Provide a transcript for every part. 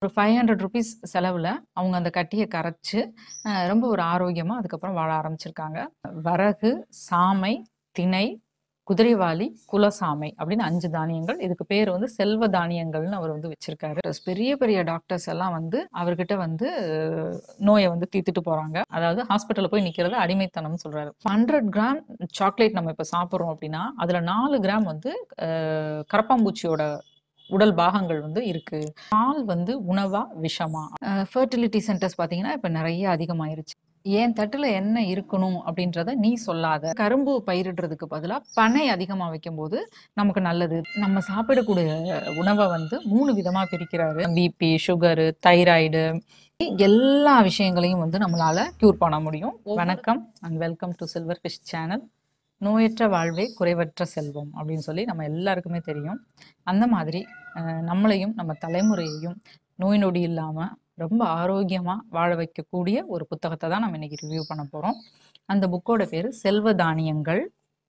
ஒரு 500 ரூப்பீஸ் செலவுல அவங்க அந்த கட்டிய கரைச்சு, அ ரொம்ப ஒரு ஆரோக்கியமா அதுக்கப்புறம் வாழ ஆரம்பிச்சிருக்காங்க. வரகு, சாமை, திணை, குதிரைவாலி, குலசாமை அப்படின்னு 5 தானியங்கள். இதுக்கு பேர் வந்து செல்வ தானியங்கள்னு அவர் வந்து வச்சிருக்காரு. பெரிய பெரிய டாக்டர்ஸ் எல்லாம் வந்து அவர்கிட்ட வந்து நோய வந்து தீர்த்துட்டு போறாங்க. அதாவது ஹாஸ்பிட்டல்ல போய் நிக்கிறது அடிமைத்தனம்னு சொல்றாரு. 100 கிராம் சாக்லேட் நம்ம இப்ப சாப்பிடுறோம் அப்படின்னா, அதுல 4 கிராம் வந்து அ கரப்பான்பூச்சியோட உடல் பாகங்கள் வந்து இருக்கு. பால் வந்து உணவா? விஷமா? அ ஃபெர்டிலிட்டி சென்டர்ஸ் பார்த்தீங்கன்னா, இப்ப நெறைய அதிகமாயிருச்சு. என் தட்டுல என்ன இருக்கணும் அப்படின்றத நீ சொல்லாத. கரும்பு பயிரிடுறதுக்கு பதிலா பனை அதிகமா வைக்கும்போது நமக்கு நல்லது. நம்ம சாப்பிடக்கூடிய உணவ வந்து 3 விதமா பிரிக்கிறாரு. பிபி, சுகரு, தைராய்டு எல்லா விஷயங்களையும் வந்து நம்மளால கியூர் பண்ண முடியும். வணக்கம் and welcome to silver fish channel. நோயற்ற வாழ்வே குறைவற்ற செல்வம் அப்படின்னு சொல்லி நம்ம எல்லாருக்குமே தெரியும். அந்த மாதிரி அ நம்மளையும், நம்ம தலைமுறையையும் நோய் நொடி இல்லாம ரொம்ப ஆரோக்கியமா வாழ வைக்கக்கூடிய ஒரு புத்தகத்த தான் நம்ம இன்னைக்கு ரிவ்யூ பண்ண போறோம். அந்த புக்கோட பேரு செல்வ தானியங்கள்.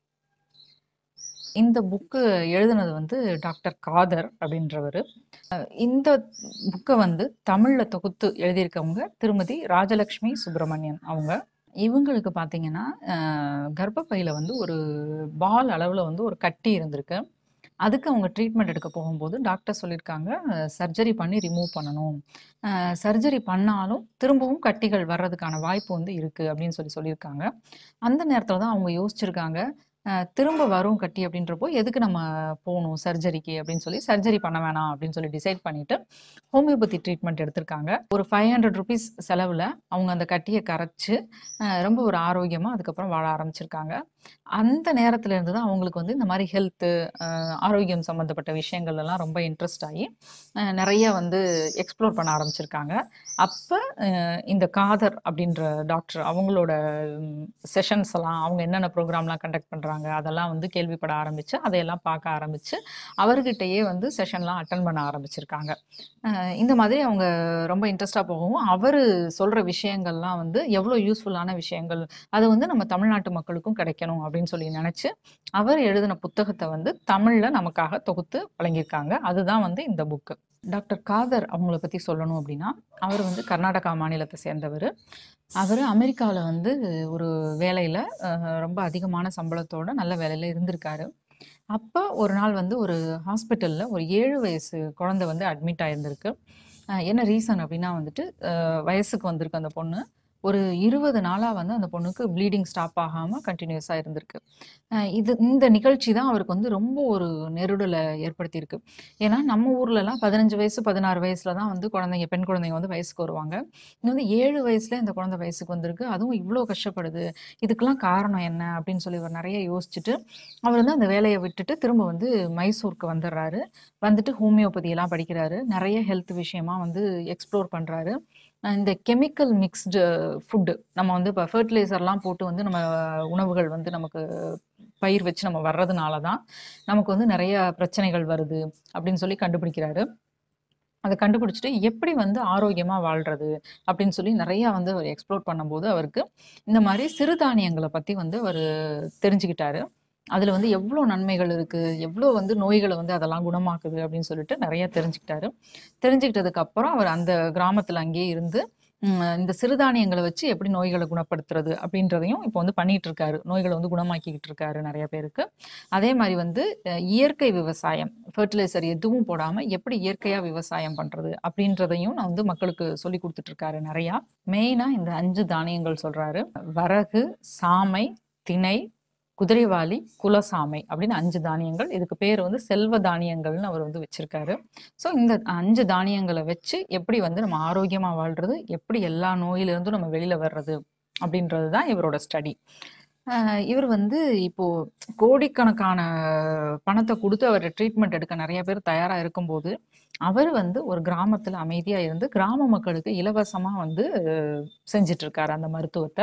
இந்த புக்கு எழுதுனது வந்து டாக்டர் காதர் அப்படின்றவரு. அ இந்த புக்க வந்து தமிழ்ல தொகுத்து எழுதியிருக்கவங்க திருமதி ராஜலட்சுமி சுப்பிரமணியன் அவங்க. இவங்களுக்கு பார்த்தீங்கன்னா, அ கர்ப்பப்பையில வந்து ஒரு பால் அளவுல வந்து ஒரு கட்டி இருந்திருக்கு. அதுக்கு அவங்க ட்ரீட்மெண்ட் எடுக்க போகும்போது டாக்டர் சொல்லியிருக்காங்க, சர்ஜரி பண்ணி ரிமூவ் பண்ணணும். அ சர்ஜரி பண்ணாலும் திரும்பவும் கட்டிகள் வர்றதுக்கான வாய்ப்பு வந்து இருக்கு அப்படின்னு சொல்லி சொல்லியிருக்காங்க. அந்த நேரத்துல தான் அவங்க யோசிச்சிருக்காங்க, அ திரும்ப வரும் கட்டி அப்படின்றப்போ எதுக்கு நம்ம போணும் சர்ஜரிக்கு அப்படின்னு சொல்லி சர்ஜரி பண்ண வேணாம் அப்படின்னு சொல்லி டிசைட் பண்ணிட்டு ஹோமியோபதி ட்ரீட்மெண்ட் எடுத்திருக்காங்க. ஒரு 500 ரூப்பீஸ் செலவுல அவங்க அந்த கட்டிய கரைச்சு, அ ரொம்ப ஒரு ஆரோக்கியமா அதுக்கப்புறம் வாழ ஆரம்பிச்சிருக்காங்க. அந்த நேரத்துல இருந்து தான் அவங்களுக்கு வந்து இந்த மாரி ஹெல்த்து, அ ஆரோக்கியம் சம்மந்தப்பட்ட விஷயங்கள் எல்லாம் ரொம்ப இன்ட்ரெஸ்ட் ஆயி, அ நெறைய வந்து எக்ஸ்ப்ளோர் பண்ண ஆரம்பிச்சிருக்காங்க. அப்ப அ இந்த காதர் அப்படின்ற டாக்டர் அவங்களோட செஷன்ஸ் எல்லாம் அவங்க என்னென்ன ப்ரோகிராம்லாம் கண்டக்ட் பண்றாங்க, அதெல்லாம் வந்து கேள்விப்பட ஆரம்பிச்சு, அதையெல்லாம் பார்க்க ஆரம்பிச்சு, அவர்கிட்டயே வந்து செஷன்லாம் அட்டெண்ட் பண்ண ஆரம்பிச்சிருக்காங்க. அ இந்த மாதிரி அவங்க ரொம்ப இன்ட்ரெஸ்ட்டா போகவும், அவரு சொல்ற விஷயங்கள்லாம் வந்து எவ்வளோ யூஸ்ஃபுல்லான விஷயங்கள், அது வந்து நம்ம தமிழ்நாட்டு மக்களுக்கும் கிடைக்கணும் அப்படின்னு சொல்லி நெனச்சு, அவர் எழுதின புத்தகத்த வந்து தமிழ்ல நமக்காக தொகுத்து வழங்கியிருக்காங்க. அதுதான் வந்து இந்த புக்கு. டாக்டர் காதர் அவங்கள பத்தி சொல்லணும் அப்படின்னா, அவர் வந்து கர்நாடகா மாநிலத்த சேர்ந்தவரு. அவரு அமெரிக்கால வந்து ஒரு வேலையில அ ரொம்ப அதிகமான சம்பளத்தோட நல்ல வேலையில இருந்திருக்காரு. அப்ப ஒரு நாள் வந்து ஒரு ஹாஸ்பிட்டல்ல ஒரு 7 வயசு குழந்தை வந்து அட்மிட் ஆயிருந்திருக்கு. அ என்ன ரீசன் அப்படின்னா வந்துட்டு, அ வயசுக்கு வந்திருக்கு அந்த பொண்ணு. ஒரு 20 நாளா வந்து அந்த பொண்ணுக்கு ப்ளீடிங் ஸ்டாப் ஆகாம கன்டினியூஸா இருந்திருக்கு. அ இது இந்த நிகழ்ச்சி தான் அவருக்கு வந்து ரொம்ப ஒரு நெருடல ஏற்படுத்தியிருக்கு. ஏன்னா நம்ம ஊர்லலாம் 15 வயசு, 16 வயசுல தான் வந்து குழந்தைங்க பெண் குழந்தைங்க வந்து வயசுக்கு வருவாங்க. இங்க வந்து 7 வயசுல இந்த குழந்தை வயசுக்கு வந்திருக்கு. அதுவும் இவ்ளோ கஷ்டப்படுது. இதுக்கெல்லாம் காரணம் என்ன? அப்படின்னு சொல்லி இவர் நெறைய யோசிச்சுட்டு, அவர் வந்து அந்த வேலைய விட்டுட்டு திரும்ப வந்து மைசூருக்கு வந்துர்றாரு. வந்துட்டு ஹோமியோபதியெல்லாம் படிக்கிறாரு. நெறைய ஹெல்த் விஷயமா வந்து எக்ஸ்ப்ளோர் பண்றாரு. அ இந்த கெமிக்கல் மிக்ஸ்டு ஃபுட் நம்ம வந்து இப்ப ஃபெர்டிலைசர்லாம் போட்டு வந்து நம்ம உணவுகள் வந்து நமக்கு பயிர் வச்சு நம்ம வர்றதுனால தான், நமக்கு வந்து நெறைய பிரச்சனைகள் வருது அப்படின்னு சொல்லி கண்டுபிடிக்கிறாரு. அத கண்டுபிடிச்சுட்டு எப்படி வந்து ஆரோக்கியமா வாழ்றது? அப்படின்னு சொல்லி நெறையா வந்து அவர் எக்ஸ்ப்ளோர் பண்ணும்போது, அவருக்கு இந்த மாரி சிறுதானியங்கள பத்தி வந்து அவரு தெரிஞ்சுக்கிட்டாரு. அதுல வந்து எவ்ளோ நன்மைகள் இருக்கு, எவ்ளோ வந்து நோய்கள வந்து அதெல்லாம் குணமாக்குது அப்படின்னு சொல்லிட்டு நெறைய தெரிஞ்சுக்கிட்டாரு. தெரிஞ்சுக்கிட்டதுக்கு அப்புறம் அவர் அந்த கிராமத்துல அங்கேயே இருந்து, ம் இந்த சிறுதானியங்கள வச்சு எப்படி நோய்கள குணப்படுத்துறது அப்படின்றதையும் இப்ப வந்து பண்ணிட்டு இருக்காரு. நோய்கள வந்து குணமாக்கிக்கிட்டு இருக்காரு நெறைய பேருக்கு. அதே மாரி வந்து அ இயற்கை விவசாயம், ஃபெர்டிலைசர் எதுவும் போடாம எப்படி இயற்கையா விவசாயம் பண்றது அப்படின்றதையும் நான் வந்து மக்களுக்கு சொல்லிக் குடுத்துட்டு இருக்காரு நெறையா. மெயினா இந்த 5 தானியங்கள் சொல்றாரு. வரகு, சாமை, திணை, குதிரைவாலி, குலசாமை அப்படின்னு 5 தானியங்கள். இதுக்கு பேர் வந்து செல்வ தானியங்கள்னு அவர் வந்து வச்சிருக்காரு. ஸோ இந்த 5 தானியங்கள வச்சு எப்படி வந்து நம்ம ஆரோக்கியமா வாழ்றது, எப்படி எல்லா நோயிலிருந்தும் நம்ம வெளில வர்றது அப்படின்றது தான் இவரோட ஸ்டடி. அ இவர் வந்து இப்போ கோடிக்கணக்கான பணத்த குடுத்து அவரு ட்ரீட்மெண்ட் எடுக்க நெறைய பேர் தயாரா இருக்கும்போது, அவரு வந்து ஒரு கிராமத்துல அமைதியா இருந்து கிராம மக்களுக்கு இலவசமா வந்து செஞ்சுட்டு இருக்காரு அந்த மருத்துவத்த.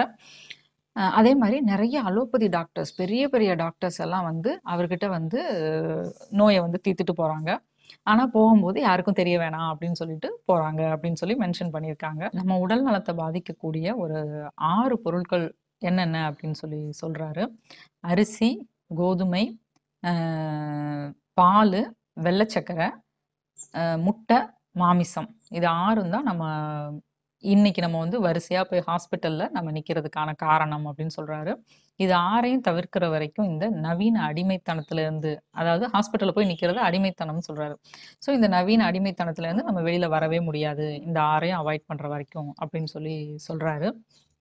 அ அதே மாரி நெறைய அலோபதி டாக்டர்ஸ், பெரிய பெரிய டாக்டர்ஸ் எல்லாம் வந்து அவர்கிட்ட வந்து நோய வந்து தீர்த்துட்டு போறாங்க. ஆனா போகும்போது யாருக்கும் தெரிய வேணாம் அப்படின்னு சொல்லிட்டு போறாங்க அப்படின்னு சொல்லி மென்ஷன் பண்ணியிருக்காங்க. நம்ம உடல் நலத்த பாதிக்கக்கூடிய ஒரு 6 பொருட்கள் என்னென்ன அப்படின்னு சொல்லி சொல்றாரு. அரிசி, கோதுமை, அ பாலு, வெள்ள சர்க்கர, அ முட்டை, மாமிசம் இது 6ம் தான் நம்ம இன்னைக்கு நம்ம வந்து வரிசையா போய் ஹாஸ்பிட்டல்ல நம்ம நிக்கிறதுக்கான காரணம் அப்படின்னு சொல்றாரு. இது 6யும் தவிர்க்கிற வரைக்கும் இந்த நவீன அடிமைத்தனத்திலிருந்து அதாவது ஹாஸ்பிட்டல்ல போய் நிக்கிறது அடிமைத்தனம்னு சொல்றாரு. ஸோ இந்த நவீன அடிமைத்தனத்திலிருந்து நம்ம வெளியில வரவே முடியாது. இந்த 6யும் அவாய்ட் பண்ற வரைக்கும் அப்படின்னு சொல்லி சொல்றாரு.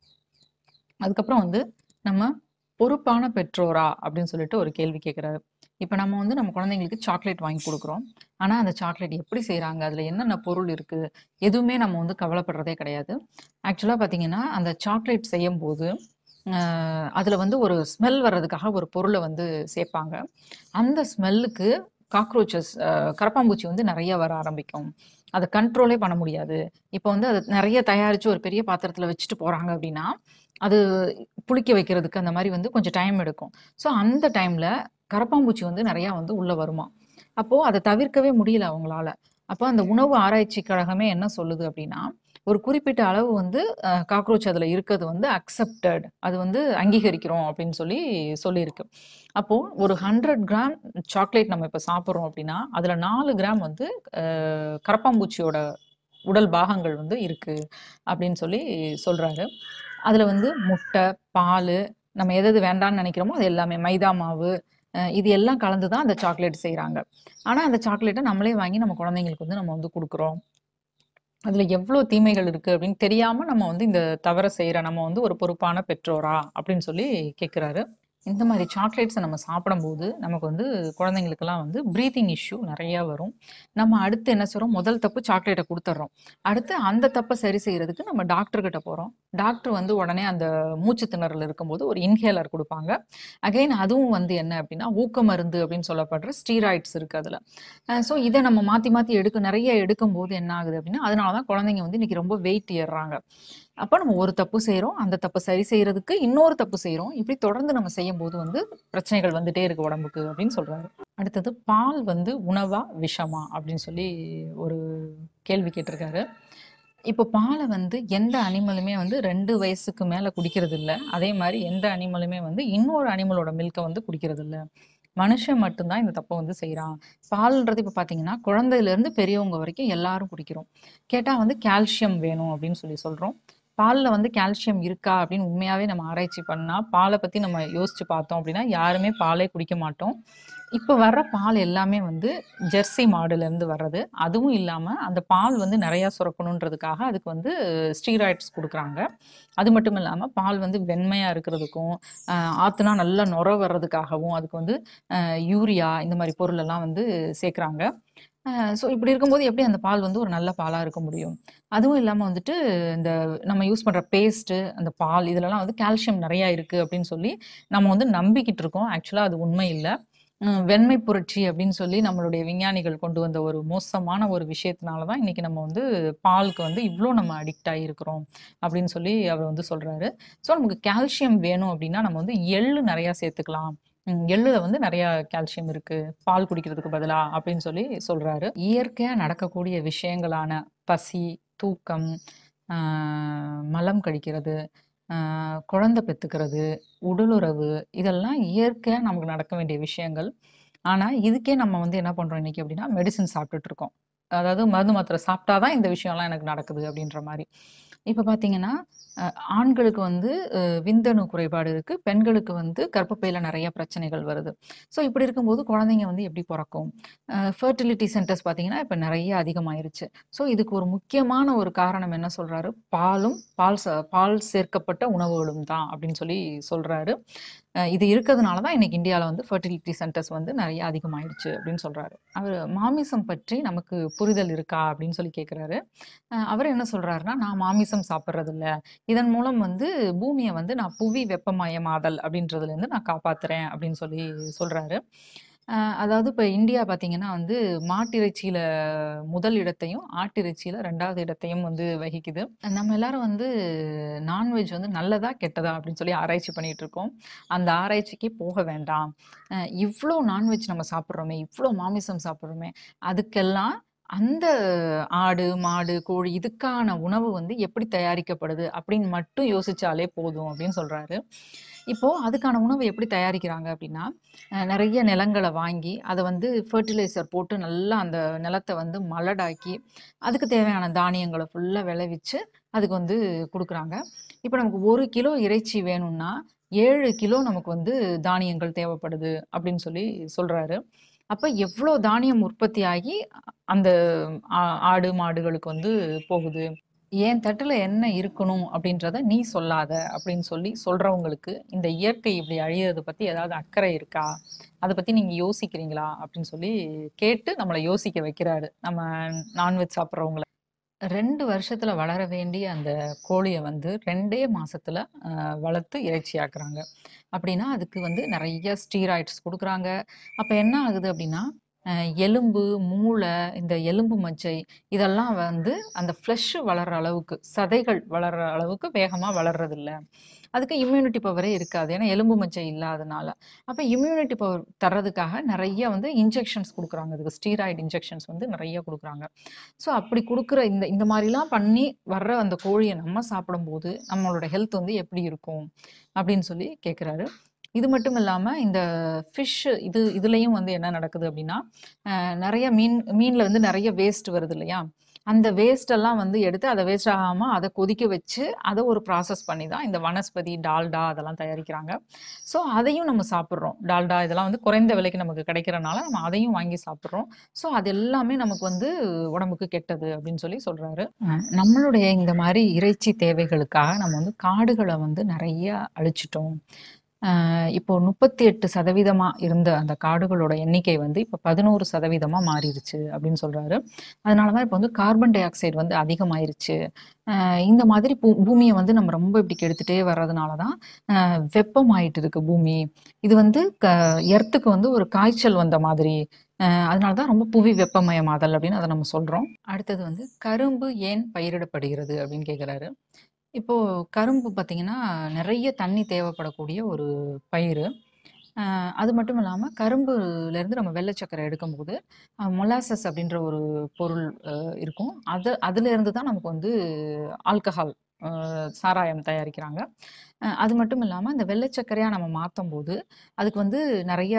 அதுக்கப்புறம் வந்து நம்ம பொறுப்பான பெற்றோரா அப்படின்னு சொல்லிட்டு ஒரு கேள்வி கேட்கிறாரு. இப்ப நம்ம வந்து நம்ம குழந்தைங்களுக்கு சாக்லேட் வாங்கி குடுக்குறோம். ஆனா அந்த சாக்லேட் எப்படி செய்றாங்க? அதுல என்னென்ன பொருள் இருக்கு? எதுவுமே நம்ம வந்து கவலைப்படுறதே கிடையாது. ஆக்சுவலா பார்த்தீங்கன்னா, அந்த சாக்லேட் செய்யும்போது, அ அதுல வந்து ஒரு ஸ்மெல் வர்றதுக்காக ஒரு பொருள வந்து சேப்பாங்க. அந்த ஸ்மெல்லுக்கு காக்ரோச்சஸ் அ கரப்பான்பூச்சி வந்து நெறைய வர ஆரம்பிக்கும். அத கண்ட்ரோலே பண்ண முடியாது. இப்ப வந்து அத நெறைய தயாரிச்சு ஒரு பெரிய பாத்திரத்துல வச்சுட்டு போறாங்க அப்படின்னா, அது புளிக்க வைக்கிறதுக்கு அந்த மாரி வந்து கொஞ்சம் டைம் எடுக்கும். ஸோ அந்த டைம்ல கரப்பான்பூச்சி வந்து நெறையா வந்து உள்ள வருமாம். அப்போ அத தவிர்க்கவே முடியல அவங்களால. அப்ப அந்த உணவு ஆராய்ச்சி கழகமே என்ன சொல்லுது அப்படின்னா, ஒரு குறிப்பிட்ட அளவு வந்து அ காக்ரோச் அதுல இருக்கிறது வந்து அக்செப்டட். அது வந்து அங்கீகரிக்கிறோம் அப்படின்னு சொல்லி சொல்லியிருக்கு. அப்போ ஒரு 100 கிராம் சாக்லேட் நம்ம இப்ப சாப்பிடுறோம் அப்படின்னா, அதுல 4 கிராம் வந்து அ கரப்பான்பூச்சியோட உடல் பாகங்கள் வந்து இருக்கு அப்படின்னு சொல்லி சொல்றாரு. அதுல வந்து முட்டை, பாலு, நம்ம எது எது வேண்டான்னு நெனைக்கிறோமோ அது எல்லாமே மைதா மாவு, அ இது எல்லாம் கலந்து தான் அந்த சாக்லேட் செய்றாங்க. ஆனா அந்த சாக்லேட்ட நம்மளே வாங்கி நம்ம குழந்தைங்களுக்கு வந்து நம்ம வந்து குடுக்குறோம். அதுல எவ்ளோ தீமைகள் இருக்கு அப்படின்னு தெரியாம நம்ம வந்து இந்த தவற செய்ற நம்ம வந்து ஒரு பொறுப்பான பெற்றோரா? அப்படின்னு சொல்லி கேட்கிறாரு. இந்த மாரி சாக்லேட்ஸ நம்ம சாப்பிடும்போது, நமக்கு வந்து குழந்தைங்களுக்கெல்லாம் வந்து பிரீத்திங் இஷ்யூ நெறையா வரும். நம்ம அடுத்து என்ன செய்றோம்? முதல் தப்பு சாக்லேட்ட குடுத்துர்றோம். அடுத்து அந்த தப்ப சரி செய்றதுக்கு நம்ம டாக்டர் கிட்ட போறோம். டாக்டர் வந்து உடனே அந்த மூச்சு திணறல் இருக்கும்போது ஒரு இன்ஹேலர் குடுப்பாங்க. அகைன் அதுவும் வந்து என்ன அப்படின்னா, ஊக்க மருந்து அப்படின்னு சொல்லப்படுற ஸ்டீராய்ட்ஸ் இருக்கு அதுல. அ ஸோ இத நம்ம மாத்தி மாத்தி எடுக்க நெறைய எடுக்கும்போது என்ன ஆகுது அப்படின்னா, அதனால தான் குழந்தைங்க வந்து இன்னைக்கு ரொம்ப வெயிட் ஏறுறாங்க. அப்ப நம்ம ஒரு தப்பு செய்றோம். அந்த தப்ப சரி செய்றதுக்கு இன்னொரு தப்பு செய்றோம். இப்படி தொடர்ந்து நம்ம செய்யும்போது வந்து பிரச்சனைகள் வந்துட்டே இருக்கு உடம்புக்கு அப்படின்னு சொல்றாரு. அடுத்தது பால் வந்து உணவா? விஷமா? அப்படின்னு சொல்லி ஒரு கேள்வி கேட்டிருக்காரு. இப்போ பால வந்து எந்த அனிமலுமே வந்து 2 வயசுக்கு மேல குடிக்கிறதில்ல. அதே மாரி எந்த அனிமலுமே வந்து இன்னொரு அனிமலோட மில்க்க வந்து குடிக்கிறதில்ல. மனுஷன் மட்டும் தான் இந்த தப்ப வந்து செய்றான். பால்ன்றது இப்ப பார்த்தீங்கன்னா, குழந்தையிலேருந்து பெரியவங்க வரைக்கும் எல்லாரும் குடிக்கிறோம். கேட்டா வந்து கால்சியம் வேணும் அப்படின்னு சொல்லி சொல்றோம். பால்ல வந்து கால்சியம் இருக்கா அப்படின்னு உண்மையாவே நம்ம ஆராய்ச்சி பண்ணா, பால பத்தி நம்ம யோசிச்சு பார்த்தோம் அப்படின்னா, யாருமே பாலே குடிக்க மாட்டோம். இப்ப வர்ற பால் எல்லாமே வந்து ஜெர்சி மாடுலேருந்து வர்றது. அதுவும் இல்லாம அந்த பால் வந்து நெறையா சுரக்கணுன்றதுக்காக அதுக்கு வந்து ஸ்டீராய்ட்ஸ் குடுக்குறாங்க. அது மட்டும் இல்லாம பால் வந்து வெண்மையா இருக்கிறதுக்கும், அ ஆத்துனா நல்லா நுர வர்றதுக்காகவும், அதுக்கு வந்து அ யூரியா இந்த மாரி பொருளெல்லாம் வந்து சேர்க்குறாங்க. அ ஸோ இப்படி இருக்கும்போது எப்படி அந்த பால் வந்து ஒரு நல்ல பாலா இருக்க முடியும்? அதுவும் இல்லாம வந்துட்டு இந்த நம்ம யூஸ் பண்ற பேஸ்ட்டு, அந்த பால் இதுலலாம் வந்து கால்சியம் நெறையா இருக்கு அப்படின்னு சொல்லி நம்ம வந்து நம்பிக்கிட்டு இருக்கோம். ஆக்சுவலா அது உண்மை இல்ல. ம் வெண்மை புரட்சி அப்படின்னு சொல்லி நம்மளுடைய விஞ்ஞானிகள் கொண்டு வந்த ஒரு மோசமான ஒரு விஷயத்தினால தான் இன்னைக்கு நம்ம வந்து பாலுக்கு வந்து இவ்ளோ நம்ம அடிக்ட் ஆகியிருக்கிறோம் அப்படின்னு சொல்லி அவர் வந்து சொல்றாரு. ஸோ நமக்கு கால்சியம் வேணும் அப்படின்னா நம்ம வந்து எள்ளு நெறையா சேர்த்துக்கலாம். ம் எள்ளுல வந்து நெறையா கால்சியம் இருக்கு. பால் குடிக்கிறதுக்கு பதிலா அப்படின்னு சொல்லி சொல்றாரு. இயற்கையா நடக்கக்கூடிய விஷயங்களான பசி, தூக்கம், அ மலம் கழிக்கிறது, அ குழந்தை பெத்துக்கிறது, உடலுறவு இதெல்லாம் இயற்கையா நமக்கு நடக்க வேண்டிய விஷயங்கள். ஆனா, இதுக்கே நம்ம வந்து என்ன பண்றோம் இன்னைக்கு அப்படின்னா, மெடிசின் சாப்பிட்டுட்டு இருக்கோம். அதாவது மருந்து மாத்திரை சாப்பிட்டா தான் இந்த விஷயம்லாம் எனக்கு நடக்குது அப்படின்ற மாரி. இப்ப பார்த்தீங்கன்னா, அ ஆண்களுக்கு வந்து அ விந்தணு குறைபாடு இருக்கு. பெண்களுக்கு வந்து கர்ப்பப்பையில நெறைய பிரச்சனைகள் வருது. ஸோ இப்படி இருக்கும்போது குழந்தைங்க வந்து எப்படி பொறக்கும்? அ ஃபெர்டிலிட்டி சென்டர்ஸ் பார்த்தீங்கன்னா, இப்ப நெறைய அதிகமாயிருச்சு. ஸோ இதுக்கு ஒரு முக்கியமான ஒரு காரணம் என்ன சொல்றாரு? பாலும், பால் ச பால் சேர்க்கப்பட்ட உணவுகளும் தான் அப்படின்னு சொல்லி சொல்றாரு. அ இது இருக்கிறதுனால தான் இன்னைக்கு இந்தியால வந்து ஃபெர்டிலிட்டி சென்டர்ஸ் வந்து நெறைய அதிகமாயிடுச்சு அப்படின்னு சொல்றாரு. அவரு மாமிசம் பற்றி நமக்கு புரிதல் இருக்கா? அப்படின்னு சொல்லி கேட்கிறாரு. அ அவரு என்ன சொல்றாருன்னா, நான் மாமிசம் சாப்பிடுறதில்ல. இதன் மூலம் வந்து பூமிய வந்து நான் புவி வெப்பமயமாதல் அப்படின்றதுலேருந்து நான் காப்பாத்துறேன் அப்படின்னு சொல்லி சொல்றாரு. அ அதாவது இப்ப இந்தியா பார்த்தீங்கன்னா வந்து மாட்டிறைச்சியில முதல் இடத்தையும், ஆட்டிறைச்சியில 2வது இடத்தையும் வந்து வகிக்குது. நம்ம எல்லாரும் வந்து நான்வெஜ் வந்து நல்லதா? கெட்டதா? அப்படின்னு சொல்லி ஆராய்ச்சி பண்ணிட்டு இருக்கோம். அந்த ஆராய்ச்சிக்கே போக வேண்டாம். அ இவ்ளோ நான்வெஜ் நம்ம சாப்பிடுறோமே, இவ்ளோ மாமிசம் சாப்பிடுறோமே, அதுக்கெல்லாம் அந்த ஆடு, மாடு, கோழி இதுக்கான உணவு வந்து எப்படி தயாரிக்கப்படுது அப்படின்னு மட்டும் யோசிச்சாலே போதும் அப்படின்னு சொல்றாரு. இப்போ அதுக்கான உணவு எப்படி தயாரிக்கிறாங்க அப்படின்னா, அ நெறைய நிலங்கள வாங்கி, அத வந்து ஃபெர்டிலைசர் போட்டு நல்லா அந்த நிலத்த வந்து மலடாக்கி, அதுக்கு தேவையான தானியங்கள ஃபுல்லா விளைவிச்சு, அதுக்கு வந்து குடுக்குறாங்க. இப்ப நமக்கு 1 கிலோ இறைச்சி வேணும்னா, 7 கிலோ நமக்கு வந்து தானியங்கள் தேவைப்படுது அப்படின்னு சொல்லி சொல்றாரு. அப்ப எவ்ளோ தானியம் உற்பத்தி ஆகி அந்த ஆ ஆடு, மாடுகளுக்கு வந்து போகுது. "என் தட்டுல என்ன இருக்கணும் அப்படின்றத நீ சொல்லாத" அப்படின்னு சொல்லி சொல்றவங்களுக்கு, இந்த இயற்கை இப்படி அழியறத பத்தி ஏதாவது அக்கறை இருக்கா? அத பத்தி நீங்க யோசிக்கிறீங்களா? அப்படின்னு சொல்லி கேட்டு நம்மள யோசிக்க வைக்கிறாரு. நம்ம நான்வெஜ் சாப்பிடுறவங்கள. 2 வருஷத்துல வளர வேண்டிய அந்த கோழிய வந்து 2டே மாசத்துல அ வளர்த்து இறைச்சியாக்குறாங்க. அப்படின்னா, அதுக்கு வந்து நெறைய ஸ்டீராய்ட்ஸ் குடுக்குறாங்க. அப்ப என்ன ஆகுது அப்படின்னா, அ எலும்பு, மூளை, இந்த எலும்பு மஜ்ஜை இதெல்லாம் வந்து அந்த ஃப்ளஷ் வளர்ற அளவுக்கு, சதைகள் வளர்ற அளவுக்கு வேகமா வளர்றதில்ல. அதுக்கு இம்யூனிட்டி பவரே இருக்காது. ஏன்னா எலும்பு மஜ்ஜை இல்லாதனால. அப்ப இம்யூனிட்டி பவர் தர்றதுக்காக நெறைய வந்து இன்ஜெக்ஷன்ஸ் குடுக்குறாங்க. அதுக்கு ஸ்டீராய்டு இன்ஜெக்ஷன்ஸ் வந்து நெறைய குடுக்குறாங்க. ஸோ அப்படி குடுக்குற இந்த இந்த மாரிலாம் பண்ணி வர்ற அந்த கோழிய நம்ம சாப்பிடும்போது, நம்மளோட ஹெல்த் வந்து எப்படி இருக்கும்? அப்படின்னு சொல்லி கேட்குறாரு. இது மட்டும் இல்லாம இந்த ஃபிஷ் இது இதுலயும் வந்து என்ன நடக்குது அப்படின்னா, அ நெறைய மீன் மீன்ல வந்து நெறைய வேஸ்ட் வருது இல்லையா? அந்த வேஸ்ட் எல்லாம் வந்து எடுத்து அத வேஸ்ட் ஆகாம அத கொதிக்க வச்சு, அத ஒரு ப்ராசஸ் பண்ணி தான் இந்த வனஸ்பதி, டால்டா அதெல்லாம் தயாரிக்கிறாங்க. ஸோ அதையும் நம்ம சாப்பிடுறோம். டால்டா இதெல்லாம் வந்து குறைந்த விலைக்கு நமக்கு கிடைக்கிறனால, நம்ம அதையும் வாங்கி சாப்பிடுறோம். ஸோ அது எல்லாமே நமக்கு வந்து உடம்புக்கு கெட்டது அப்படின்னு சொல்லி சொல்றாரு. அ நம்மளுடைய இந்த மாரி இறைச்சி தேவைகளுக்காக நம்ம வந்து காடுகள வந்து நெறைய அழிச்சுட்டோம். அ இப்போ 38% இருந்த அந்த காடுகளோட எண்ணிக்கை வந்து இப்ப 11% மாறிருச்சு அப்படின்னு சொல்றாரு. அதனால தான் இப்ப வந்து கார்பன் டை ஆக்சைடு வந்து அதிகமாயிருச்சு. அ இந்த மாதிரி பூ பூமிய வந்து நம்ம ரொம்ப இப்படி கெடுத்துட்டே வர்றதுனால தான், அ வெப்பமாயிட்டு இருக்கு பூமி. இது வந்து க எர்த்துக்கு வந்து ஒரு காய்ச்சல் வந்த மாதிரி. அ அதனால தான் ரொம்ப புவி வெப்பமயமாதல் அப்படின்னு அத நம்ம சொல்றோம். அடுத்தது வந்து கரும்பு ஏன் பயிரிடப்படுகிறது? அப்படின்னு கேட்குறாரு. இப்போ கரும்பு பார்த்தீங்கன்னா, நெறைய தண்ணி தேவைப்படக்கூடிய ஒரு பயிரு. அ அது மட்டும் இல்லாம கரும்புலேருந்து நம்ம வெள்ள சர்க்கரை எடுக்கும்போது, அ மொலாசஸ் அப்படின்ற ஒரு பொருள் அ இருக்கும். அது அதுலேருந்து தான் நமக்கு வந்து ஆல்கஹால் அ சாராயம் தயாரிக்கிறாங்க. அ அது மட்டும் இல்லாம இந்த வெள்ள சர்க்கரையா நம்ம மாத்தும்போது, அதுக்கு வந்து நெறைய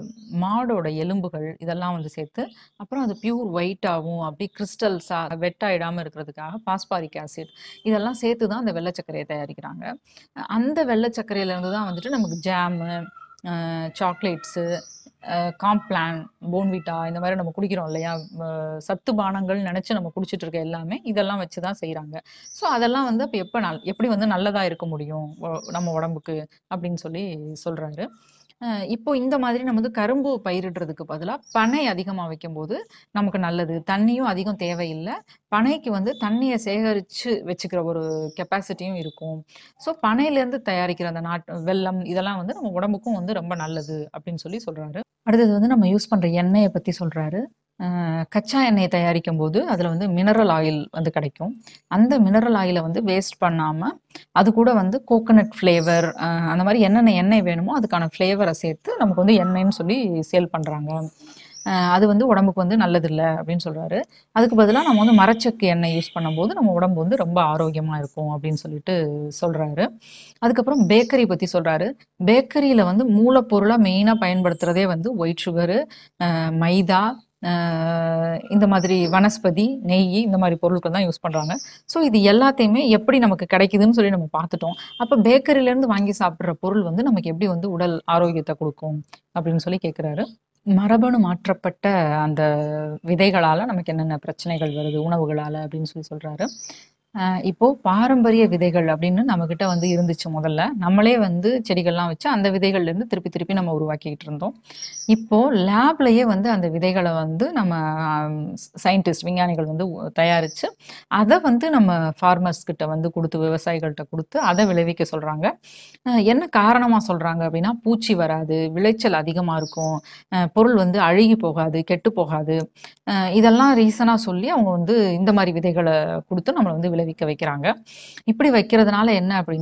மாடோட எலும்புகள் இதெல்லாம் வந்து சேர்த்து, அப்புறம் அது பியூர் ஒயிட்டாவும் அப்படியே கிறிஸ்டல்ஸா வெட் ஆயிடாம இருக்கிறதுக்காக பாஸ்பாரிக் ஆசிட் இதெல்லாம் சேர்த்து தான் அந்த வெள்ள சர்க்கரைய தயாரிக்கிறாங்க. அ அந்த வெள்ள சர்க்கரையிலேருந்து தான் வந்துட்டு நமக்கு ஜாமு, அ சாக்லேட்ஸு, அ காம்ப்ளான், போன்விட்டா இந்த மாரி நம்ம குடிக்கிறோம் இல்லையா? ம சத்து பானங்கள்னு நெனச்சு நம்ம குடிச்சிட்டு இருக்க எல்லாமே இதெல்லாம் வச்சு தான் செய்றாங்க. ஸோ அதெல்லாம் வந்து அப்ப எப்ப நல் எப்படி வந்து நல்லதா இருக்க முடியும்? ஒ நம்ம உடம்புக்கு அப்படின்னு சொல்லி சொல்றாரு. அ இப்போ இந்த மாதிரி நம்ம வந்து கரும்பு பயிரிடுறதுக்கு பதிலா பனை அதிகமா வைக்கும்போது நமக்கு நல்லது. தண்ணியும் அதிகம் தேவையில்ல. பனைக்கு வந்து தண்ணிய சேகரிச்சு வச்சுக்கிற ஒரு கெப்பாசிட்டியும் இருக்கும். ஸோ பனையிலேருந்து தயாரிக்கிற அந்த நாட்டு வெல்லம் இதெல்லாம் வந்து நம்ம உடம்புக்கும் வந்து ரொம்ப நல்லது அப்படின்னு சொல்லி சொல்றாரு. அடுத்தது வந்து நம்ம யூஸ் பண்ற எண்ணெய பத்தி சொல்றாரு. அ கச்சா எண்ணெய தயாரிக்கும்போது அதுல வந்து மினரல் ஆயில் வந்து கிடைக்கும். அந்த மினரல் ஆயில வந்து வேஸ்ட் பண்ணாம, அது கூட வந்து கோகனட் ஃப்ளேவர் அ அந்த மாரி என்னென்ன எண்ணெய் வேணுமோ அதுக்கான ஃப்ளேவர சேர்த்து நமக்கு வந்து எண்ணெய்ன்னு சொல்லி சேல் பண்றாங்க. அ அது வந்து உடம்புக்கு வந்து நல்லதில்ல அப்படின்னு சொல்றாரு. அதுக்கு பதிலா நம்ம வந்து மரச்செக்கு எண்ணெய் யூஸ் பண்ணும்போது நம்ம உடம்பு வந்து ரொம்ப ஆரோக்கியமா இருக்கும் அப்படின்னு சொல்லிட்டு சொல்றாரு. அதுக்கப்புறம் பேக்கரி பத்தி சொல்றாரு. பேக்கரியில வந்து மூலப்பொருளா மெயினா பயன்படுத்துறதே வந்து ஒயிட் சுகரு, அ மைதா, அ இந்த மாதிரி வனஸ்பதி, நெய்யி இந்த மாரி பொருட்கள் தான் யூஸ் பண்றாங்க. ஸோ இது எல்லாத்தையுமே எப்படி நமக்கு கிடைக்குதுன்னு சொல்லி நம்ம பார்த்துட்டோம். அப்ப பேக்கரியிலேருந்து வாங்கி சாப்பிடுற பொருள் வந்து நமக்கு எப்படி வந்து உடல் ஆரோக்கியத்த குடுக்கும்? அப்படின்னு சொல்லி கேட்குறாரு. மரபணு மாற்றப்பட்ட அந்த விதைகளால நமக்கு என்னென்ன பிரச்சனைகள் வருது உணவுகளால அப்படின்னு சொல்லி சொல்றாரு. அ இப்போ பாரம்பரிய விதைகள் அப்படின்னு நம்மகிட்ட வந்து இருந்துச்சு முதல்ல. நம்மளே வந்து செடிகள்லாம் வச்சு அந்த விதைகள்லேருந்து திருப்பி திருப்பி நம்ம உருவாக்கிட்டு இருந்தோம். இப்போ லேப்லயே வந்து அந்த விதைகள வந்து நம்ம சயின்டிஸ்ட் விஞ்ஞானிகள் வந்து உ தயாரிச்சு, அத வந்து நம்ம ஃபார்மர்ஸ் கிட்ட வந்து குடுத்து விவசாயிகள்ட்ட குடுத்து அத விளைவிக்க சொல்றாங்க. அ என்ன காரணமா சொல்றாங்க அப்படின்னா, பூச்சி வராது, விளைச்சல் அதிகமா இருக்கும், அ பொருள் வந்து அழுகி போகாது, கெட்டு போகாது. அ இதெல்லாம் ரீசனா சொல்லி அவங்க வந்து இந்த மாரி விதைகள குடுத்து நம்மள வந்து விளைவிக்க வைக்கிறாங்க. இப்படி வைக்கிறதுனால என்ன அப்படின்னா,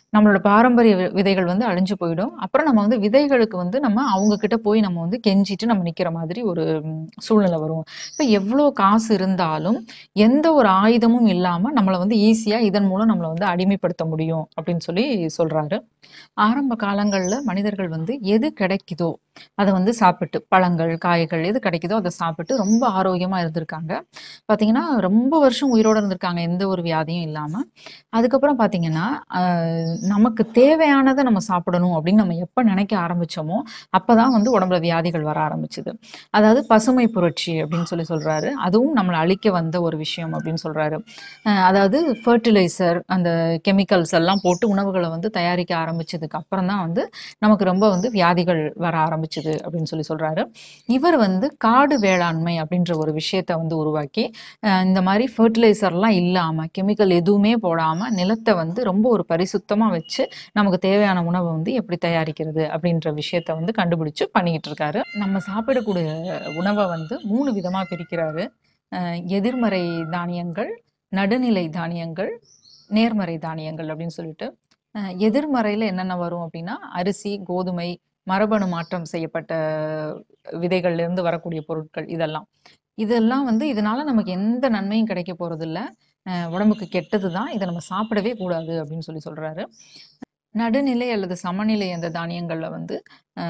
நம்மளோட பாரம்பரிய வி விதைகள் வந்து அழிஞ்சு போயிடும். அப்புறம் நம்ம வந்து விதைகளுக்கு வந்து நம்ம அவங்க கிட்ட போய் நம்ம வந்து கெஞ்சிட்டு நம்ம நிக்கிற மாதிரி ஒரு ம் சூழ்நிலை வரும். இப்ப எவ்ளோ காசு இருந்தாலும், எந்த ஒரு ஆயுதமும் இல்லாம நம்மள வந்து ஈஸியா இதன் மூலம் நம்மள வந்து அடிமைப்படுத்த முடியும் அப்படின்னு சொல்லி சொல்றாரு. ஆரம்ப காலங்கள்ல மனிதர்கள் வந்து எது கிடைக்குதோ, அத வந்து சாப்பிட்டு பழங்கள், காய்கள் எது கிடைக்குதோ அத சாப்பிட்டு ரொம்ப ஆரோக்கியமா இருந்திருக்காங்க. பார்த்தீங்கன்னா, ரொம்ப வருஷம் உயிரோட இருந்திருக்காங்க. எந்த ஒரு வியாதியும் இல்லாம. அதுக்கப்புறம் பார்த்தீங்கன்னா, அ நமக்கு தேவையானத நம்ம சாப்பிடணும் அப்படின்னு நம்ம எப்ப நினைக்க ஆரம்பிச்சோமோ, அப்பதான் வந்து உடம்புல வியாதிகள் வர ஆரம்பிச்சது. அதாவது பசுமை புரட்சி அப்படின்னு சொல்லி சொல்றாரு. அதுவும் நம்மள அழிக்க வந்த ஒரு விஷயம் அப்படின்னு சொல்றாரு. அ அதாவது ஃபெர்டிலைசர் அந்த கெமிக்கல்ஸ் எல்லாம் போட்டு உணவுகள வந்து தயாரிக்க ஆரம்பிச்சதுக்கு அப்புறம் தான் வந்து நமக்கு ரொம்ப வந்து வியாதிகள் வர ஆரம்பிச்சது அப்படின்னு சொல்லி சொல்றாரு. இவர் வந்து காடு வேளாண்மை அப்படின்ற ஒரு விஷயத்த வந்து உருவாக்கி, அ இந்த மாரி ஃபெர்டிலைசர்லாம் இல்லாம, கெமிக்கல் எதுவுமே போடாம நிலத்த வந்து ரொம்ப ஒரு பரிசுத்தமா வச்சு, நமக்கு தேவையான உணவ வந்து எப்படி தயாரிக்கிறது அப்படின்ற விஷயத்த வந்து கண்டுபிடிச்சு பண்ணிக்கிட்டு இருக்காரு. நம்ம சாப்பிடக்கூடிய உணவ வந்து 3 விதமா பிரிக்கிறாரு. அ எதிர்மறை தானியங்கள், நடுநிலை தானியங்கள், நேர்மறை தானியங்கள் அப்படின்னு சொல்லிட்டு. அ எதிர்மறையில என்னென்ன வரும் அப்படின்னா, அரிசி, கோதுமை, மரபணு மாற்றம் செய்யப்பட்ட விதைகள்ல இருந்து வரக்கூடிய பொருட்கள் இதெல்லாம். இதெல்லாம் வந்து இதனால நமக்கு எந்த நன்மையும் கிடைக்க போறதில்ல. அ உடம்புக்கு கெட்டது தான். இத நம்ம சாப்பிடவே கூடாது அப்படின்னு சொல்லி சொல்றாரு. நடுநிலை அல்லது சமநிலை அந்த தானியங்கள்ல வந்து அ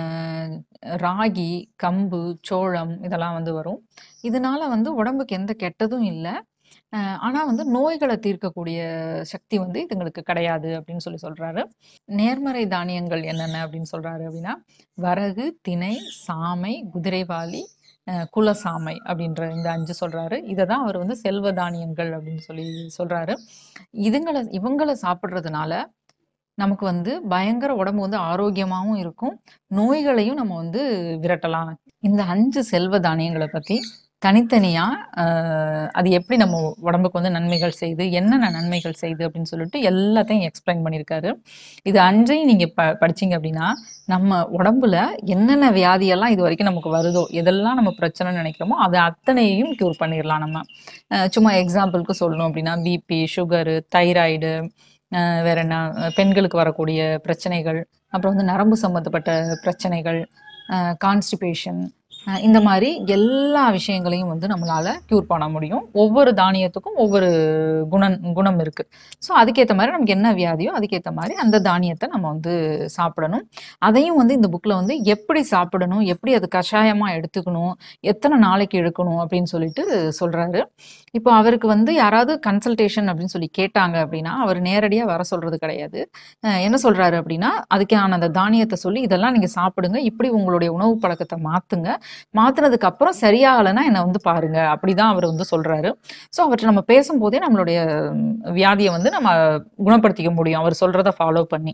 ராகி, கம்பு, சோளம் இதெல்லாம் வந்து வரும். இதனால வந்து உடம்புக்கு எந்த கெட்டதும் இல்ல. அ ஆனா வந்து நோய்கள தீர்க்கக்கூடிய சக்தி வந்து இதுங்களுக்கு கிடையாது அப்படின்னு சொல்லி சொல்றாரு. நேர்மறை தானியங்கள் என்னென்ன அப்படின்னு சொல்றாரு அப்படின்னா, வரகு, திணை, சாமை, குதிரைவாலி, அ குலசாமை அப்படின்ற இந்த 5 சொல்றாரு. இத தான் அவர் வந்து செல்வ தானியங்கள் அப்படின்னு சொல்லி சொல்றாரு. இதுங்கள இவங்கள சாப்பிடுறதுனால, நமக்கு வந்து பயங்கர உடம்பு வந்து ஆரோக்கியமாவும் இருக்கும். நோய்களையும் நம்ம வந்து விரட்டலாம். இந்த 5 செல்வ தானியங்கள பத்தி தனித்தனியா அ அது எப்படி நம்ம உடம்புக்கு வந்து நன்மைகள் செய்யுது, என்னென்ன நன்மைகள் செய்யுது அப்படின்னு சொல்லிட்டு எல்லாத்தையும் எக்ஸ்பிளைன் பண்ணியிருக்காரு. இது 5யும் நீங்க ப படிச்சீங்க அப்படின்னா, நம்ம உடம்புல என்னென்ன வியாதியெல்லாம் இதுவரைக்கும் நமக்கு வருதோ, எதெல்லாம் நம்ம பிரச்சனைன்னு நினைக்கிறோமோ, அது அத்தனையும் கியூர் பண்ணிறலாம் நம்ம. அ சும்மா எக்ஸாம்பிள்க்கு சொல்லணும் அப்படின்னா, பிபி, சுகரு, தைராய்டு, அ வேற என்ன பெண்களுக்கு வரக்கூடிய பிரச்சனைகள், அப்புறம் வந்து நரம்பு சம்மந்தப்பட்ட பிரச்சனைகள், அ கான்ஸ்டிபேஷன் அ இந்த மாரி எல்லா விஷயங்களையும் வந்து நம்மளால கியூர் பண்ண முடியும். ஒவ்வொரு தானியத்துக்கும் ஒவ்வொரு குணன் குணம் இருக்கு. ஸோ அதுக்கேத்த மாரி நமக்கு என்ன வியாதியோ அதுக்கேத்த மாரி அந்த தானியத்த நம்ம வந்து சாப்பிடணும். அதையும் வந்து இந்த புக்ல வந்து எப்படி சாப்பிடணும், எப்படி அது கஷாயமா எடுத்துக்கணும், எத்தன நாளைக்கு எடுக்கணும் அப்படின்னு சொல்லிட்டு சொல்றாரு. இப்போ அவருக்கு வந்து யாராவது கன்சல்டேஷன் அப்படின்னு சொல்லி கேட்டாங்க அப்படின்னா, அவர் நேரடியா வர சொல்றது கிடையாது. அ என்ன சொல்றாரு அப்படின்னா, அதுக்கான அந்த தானியத்த சொல்லி இதெல்லாம் நீங்க சாப்பிடுங்க. இப்படி உங்களுடைய உணவு பழக்கத்த மாத்துங்க. மாத்துனதுக்கு அப்புறம் சரியாகலன்னா என்ன வந்து பாருங்க. அப்படிதான் அவர் வந்து சொல்றாரு. ஸோ அவர்ட்ட நம்ம பேசும்போதே நம்மளுடைய வியாதிய வந்து நம்ம குணப்படுத்திக்க முடியும். அவர் சொல்றத ஃபாலோ பண்ணி.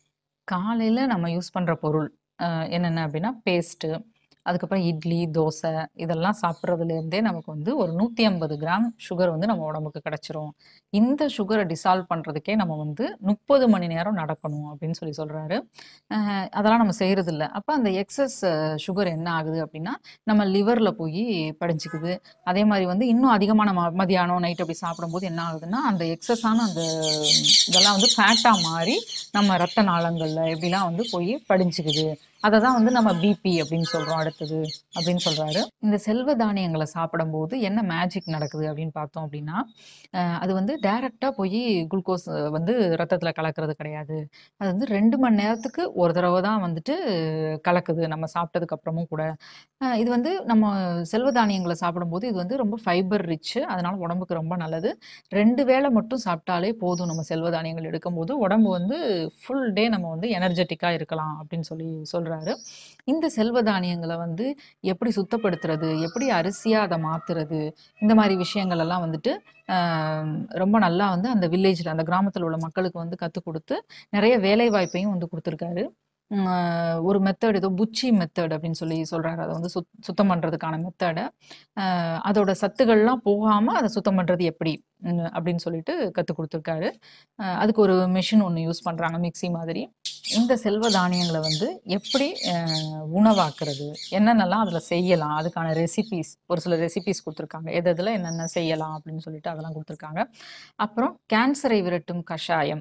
காலையில நம்ம யூஸ் பண்ற பொருள் அ என்னென்ன அப்படின்னா, பேஸ்ட்டு, அதுக்கப்புறம் இட்லி, தோசை இதெல்லாம் சாப்பிடுறதுலேருந்தே நமக்கு வந்து ஒரு 150 கிராம் சுகர் வந்து நம்ம உடம்புக்கு கிடைச்சிரும். இந்த சுகர டிசால்வ் பண்றதுக்கே நம்ம வந்து 30 மணி நேரம் நடக்கணும் அப்படின்னு சொல்லி சொல்றாரு. அ அதெல்லாம் நம்ம செய்றதில்ல. அப்ப அந்த எக்ஸஸ் சுகர் என்ன ஆகுது அப்படின்னா, நம்ம லிவர்ல போயி படிஞ்சுக்குது. அதே மாரி வந்து இன்னும் அதிகமான ம மதியானம், நைட் அப்படி சாப்பிடும்போது என்ன ஆகுதுன்னா, அந்த எக்ஸஸான அந்த இதெல்லாம் வந்து ஃபேட்டா மாறி நம்ம ரத்த நாளங்கள்ல இப்படிலாம் வந்து போய் படிஞ்சுக்குது. அத தான் வந்து நம்ம பிபி அப்படின்னு சொல்றோம் அடுத்தது அப்படின்னு சொல்றாரு. இந்த செல்வ தானியங்கள சாப்பிடும்போது என்ன மேஜிக் நடக்குது அப்படின்னு பார்த்தோம் அப்படின்னா, அ அது வந்து டைரக்ட்டா போயி குளுக்கோஸ் வந்து ரத்தத்தில கலக்கிறது கிடையாது. அது வந்து 2 மணி நேரத்துக்கு ஒரு தடவ தான் வந்துட்டு கலக்குது. நம்ம சாப்பிட்டதுக்கு அப்புறமும் கூட. அ இது வந்து நம்ம செல்வ தானியங்கள சாப்பிடும்போது இது வந்து ரொம்ப ஃபைபர் ரிச் அதனால உடம்புக்கு ரொம்ப நல்லது. 2 வேள மட்டும் சாப்பிட்டாலே போதும் நம்ம செல்வ தானியங்கள் எடுக்கும்போது, உடம்பு வந்து ஃபுல் டே நம்ம வந்து எனர்ஜெட்டிக்கா இருக்கலாம் அப்படின்னு சொல்லி சொல்றாரு. இந்த செல்வ தானியங்கள வந்து எப்படி சுத்தப்படுத்துறது, எப்படி அரிசியா அத மாத்துறது, இந்த மாரி விஷயங்கள் எல்லாம் வந்துட்டு அ ரொம்ப நல்லா வந்து அந்த வில்லேஜ்ல அந்த கிராமத்தில உள்ள மக்களுக்கு வந்து கத்துக் குடுத்து, நெறைய வேலை வாய்ப்பையும் வந்து குடுத்துருக்காரு. ம் அ ஒரு மெத்தட் ஏதோ புச்சி மெத்தட் அப்படின்னு சொல்லி சொல்றாரு. அத வந்து சுத் சுத்தம் பண்றதுக்கான மெத்தட. அ அதோட சத்துக்கள்லாம் போகாம அத சுத்தம் பண்றது எப்படி? ம் அப்படின்னு சொல்லிட்டு கத்துக் குடுத்துருக்காரு. அ அதுக்கு ஒரு மெஷின் ஒண்ணு யூஸ் பண்றாங்க மிக்ஸி மாதிரி. இந்த செல்வ தானியங்கள வந்து எப்படி அ உணவாக்குறது? என்னென்னலாம் அதில செய்யலாம்? அதுக்கான ரெசிபீஸ் ஒரு சில ரெசிபீஸ் குடுத்துருக்காங்க. எது எதுல என்னென்ன செய்யலாம் அப்படின்னு சொல்லிட்டு அதெல்லாம் குடுத்துருக்காங்க. அப்புறம் கேன்சரை விரட்டும் கஷாயம்.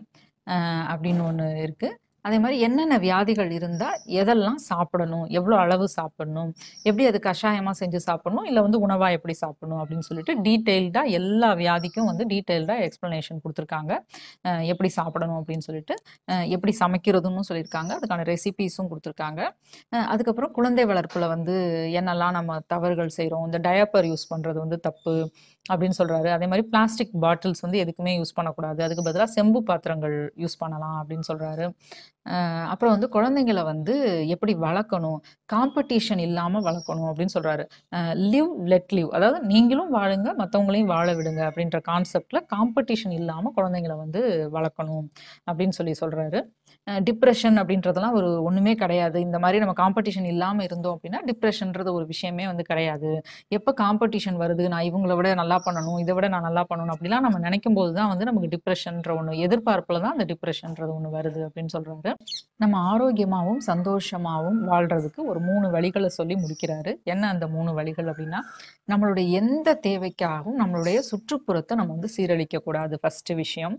அ அப்படின்னு ஒண்ணு இருக்கு. அதே மாரி என்னென்ன வியாதிகள் இருந்தா எதெல்லாம் சாப்பிடணும்? எவ்வளோ அளவு சாப்பிடணும்? எப்படி அது கஷாயமா செஞ்சு சாப்பிடணும்? இல்ல வந்து உணவா எப்படி சாப்பிடணும்? அப்படின்னு சொல்லிட்டு டீட்டெயில்டா எல்லா வியாதிக்கும் வந்து டீட்டெயில்டா எக்ஸ்ப்ளனேஷன் குடுத்துருக்காங்க. அ எப்படி சாப்பிடணும் அப்படின்னு சொல்லிட்டு, அ எப்படி சமைக்கிறதுன்னும் சொல்லியிருக்காங்க. அதுக்கான ரெசிபீஸும் குடுத்துருக்காங்க. அ அதுக்கப்புறம் குழந்தை வளர்ப்புல வந்து என்னெல்லாம் நம்ம தவறுகள் செய்றோம்? இந்த டயப்பர் யூஸ் பண்றது வந்து தப்பு அப்படின்னு சொல்றாரு. அதே மாரி பிளாஸ்டிக் பாட்டில்ஸ் வந்து எதுக்குமே யூஸ் பண்ணக்கூடாது. அதுக்கு பதிலா செம்பு பாத்திரங்கள் யூஸ் பண்ணலாம் அப்படின்னு சொல்றாரு. அ அப்புறம் வந்து குழந்தைங்கள வந்து எப்படி வளர்க்கணும்? காம்படிஷன் இல்லாம வளர்க்கணும் அப்படின்னு சொல்றாரு. அ லிவ் லெட் லிவ் அதாவது நீங்களும் வாழுங்க, மத்தவங்களையும் வாழ விடுங்க அப்படின்ற கான்செப்ட்ல காம்படிஷன் இல்லாம குழந்தைங்கள வந்து வளர்க்கணும் அப்படின்னு சொல்லி சொல்றாரு. அ டிப்ரஷன் அப்படின்றதெல்லாம் ஒரு ஒண்ணுமே கிடையாது. இந்த மாரி நம்ம காம்படிஷன் இல்லாம இருந்தோம் அப்படின்னா, டிப்ரஷன்றது ஒரு விஷயமே வந்து கிடையாது. எப்ப காம்படிஷன் வருது, நான் இவங்கள விட நல்லா பண்ணணும், இத விட நான் நல்லா பண்ணணும் அப்படிலாம் நம்ம நினைக்கும்போது தான் வந்து நமக்கு டிப்ரஷன்ற ஒண்ணு எதிர்பார்ப்புல தான் அந்த டிப்ரஷன்றது ஒண்ணு வருது அப்படின்னு சொல்றாரு. நம்ம ஆரோக்கியமாவும், சந்தோஷமாவும் வாழ்றதுக்கு ஒரு 3 வழிகள சொல்லி முடிக்கிறாரு. என்ன அந்த 3 வழிகள் அப்படின்னா, நம்மளுடைய எந்த தேவைக்காகவும் நம்மளுடைய சுற்றுப்புறத்த நம்ம வந்து சீரழிக்கக் கூடாது ஃபர்ஸ்ட்டு விஷயம்.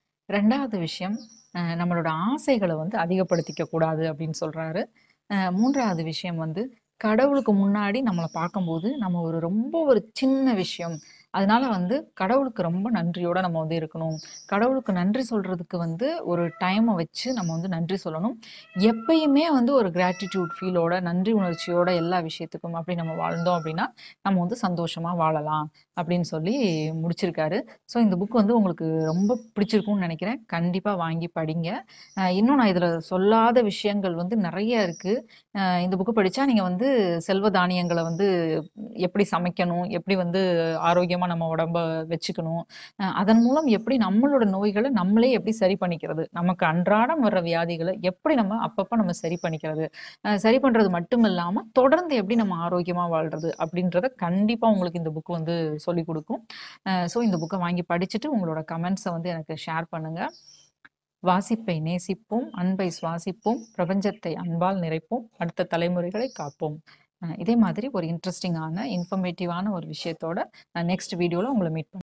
2வது விஷயம், அ நம்மளோட ஆசைகள வந்து அதிகப்படுத்திக்க கூடாது அப்படின்னு சொல்றாரு. அ 3வது விஷயம் வந்து, கடவுளுக்கு முன்னாடி நம்மள பார்க்கும்போது, நம்ம ஒரு ரொம்ப ஒரு சின்ன விஷயம். அதனால வந்து கடவுளுக்கு ரொம்ப நன்றியோட நம்ம வந்து இருக்கணும். கடவுளுக்கு நன்றி சொல்றதுக்கு வந்து ஒரு டைம வச்சு நம்ம வந்து நன்றி சொல்லணும். எப்பயுமே வந்து ஒரு கிராட்டிட்யூட் ஃபீலோட, நன்றி உணர்ச்சியோட எல்லா விஷயத்துக்கும் அப்படி நம்ம வாழ்ந்தோம் அப்படின்னா, நம்ம வந்து சந்தோஷமா வாழலாம் அப்படின்னு சொல்லி முடிச்சிருக்காரு. ஸோ இந்த புக் வந்து உங்களுக்கு ரொம்ப பிடிச்சிருக்கும்னு நெனைக்கிறேன். கண்டிப்பா வாங்கி படிங்க. அ இன்னும் நான் இதுல சொல்லாத விஷயங்கள் வந்து நெறைய இருக்கு. அ இந்த புக் படிச்சா நீங்க வந்து செல்வ தானியங்கள வந்து எப்படி சமைக்கணும்? எப்படி வந்து ஆரோக்கியமா நம்ம உடம்ப வச்சுக்கணும்? அ அதன் மூலம் எப்படி நம்மளோட நோய்கள நம்மளே எப்படி சரி பண்ணிக்கிறது? நமக்கு அன்றாடம் வர்ற வியாதிகள எப்படி நம்ம அப்பப்ப நம்ம சரி பண்ணிக்கிறது? அ சரி பண்றது மட்டும் இல்லாம, தொடர்ந்து எப்படி நம்ம ஆரோக்கியமா வாழ்றது? அப்படின்றத கண்டிப்பா உங்களுக்கு இந்த புக் வந்து சொல்லிக் குடுக்கும். அ ஸோ இந்த புக்க வாங்கி படிச்சுட்டு உங்களோட கமெண்ட்ஸ வந்து எனக்கு ஷேர் பண்ணுங்க. வாசிப்பை நேசிப்போம், அன்பை சுவாசிப்போம், பிரபஞ்சத்தை அன்பால் நிறைப்போம், அடுத்த தலைமுறைகளை காப்போம். அ இதே மாதிரி ஒரு இன்ட்ரஸ்டிங்கான, இன்ஃபர்மேட்டிவான ஒரு விஷயத்தோட நான் நெக்ஸ்ட் வீடியோல உங்கள மீட் பண்